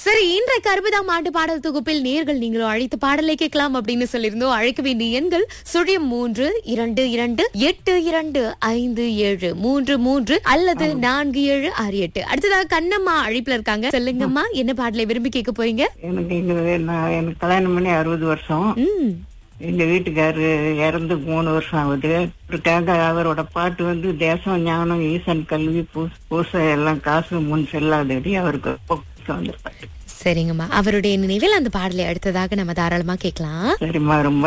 சரி இன்றைக்கு அறுபதாம் ஆண்டு பாடல் தொகுப்பில் நேர்கள் நீங்களும் அழைத்து பாடலை கேட்கலாம் அப்படின்னு சொல்லியிருந்தோம் அழைக்க வேண்டிய எண்கள் சுழியம் மூன்று இரண்டு இரண்டு எட்டு இரண்டு ஐந்து ஏழு மூன்று மூன்று அல்லது நான்கு ஏழு ஆறு எட்டு அடுத்ததாக கண்ணம்மா அழைப்புல இருக்காங்க சொல்லுங்கம்மா என்ன பாடலை விரும்பி கேட்க போறீங்க எனக்கு எங்க நான் எனக்கு கல்யாணம் பண்ணி அறுபது வருஷம் ம் எங்க வீட்டுக்காரு இறந்து மூணு வருஷம் ஆகுது அவருக்காக அவரோட பாட்டு வந்து தேசம் ஞானம் ஈசன் கல்வி பூ- பூசை எல்லாம் காசு முன் செல்லாதடி அவருக்கு ரொம்ப பிடிக்கும் அந்த பாட்டு சரிங்கம்மா அவருடைய நினைவில் அந்த பாடலை அடுத்ததாக நம்ம தாராளமா கேட்கலாம் சரிம்மா ரொம்ப